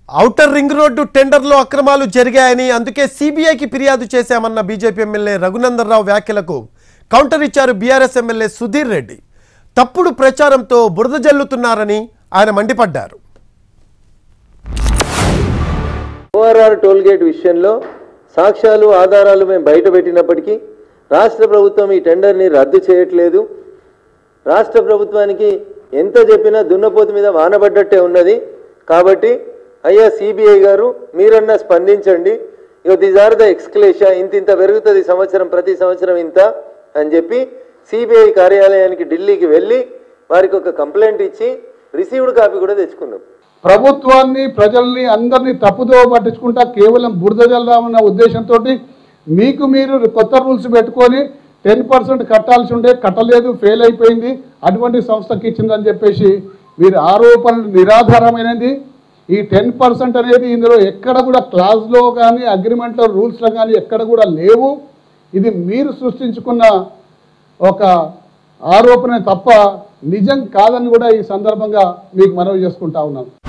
outer ring road టెండర్లో అక్రమాలు జరిగాయని అందుకే సిబిఐకి ఫిర్యాదు చేశామన్న బీజేపీ ఎమ్మెల్యే రఘునందన్ రావు వ్యాఖ్యలకు కౌంటర్ ఇచ్చారు బీఆర్ఎస్ ఎమ్మెల్యే సుధీర్ రెడ్డి తప్పుడు ప్రచారంతో బురద జల్లుతున్నారని ఆయన మండిపడ్డారు ఓఆర్ఆర్ టోల్ గేట్ విషయంలో సాక్ష్యాలు ఆధారాలు మేము బయట పెట్టినప్పటికీ రాష్ట్ర ప్రభుత్వం ఈ టెండర్ని రద్దు చేయట్లేదు రాష్ట్ర ప్రభుత్వానికి ఎంత చెప్పినా దున్నపోతు మీద వానబడ్డట్టే ఉన్నది కాబట్టి అయ్యా సిబిఐ గారు మీరన్నా స్పందించండి ఇక దీస్ ఆర్ ద ఎక్స్క్లేషా ఇంత ఇంత పెరుగుతుంది సంవత్సరం ప్రతి సంవత్సరం ఇంత అని చెప్పి సిబిఐ కార్యాలయానికి ఢిల్లీకి వెళ్ళి వారికి ఒక కంప్లైంట్ ఇచ్చి రిసీవ్డ్ కాపీ కూడా తెచ్చుకున్నాం ప్రభుత్వాన్ని ప్రజల్ని అందరినీ తప్పుదో పట్టించుకుంటా కేవలం బురద జల్లామన్న ఉద్దేశంతో మీకు మీరు కొత్త రూల్స్ పెట్టుకొని టెన్ పర్సెంట్ కట్టాల్సి ఉండే కట్టలేదు ఫెయిల్ అయిపోయింది అటువంటి సంస్థకి ఇచ్చిందని చెప్పేసి మీరు ఆరోపణలు నిరాధారమైనది ఈ టెన్ పర్సెంట్ అనేది ఇందులో ఎక్కడ కూడా క్లాజ్లో కానీ అగ్రిమెంట్లో రూల్స్లో కానీ ఎక్కడ కూడా లేవు ఇది మీరు సృష్టించుకున్న ఒక ఆరోపణ తప్ప నిజం కాదని కూడా ఈ సందర్భంగా మీకు మనవి చేసుకుంటా ఉన్నాను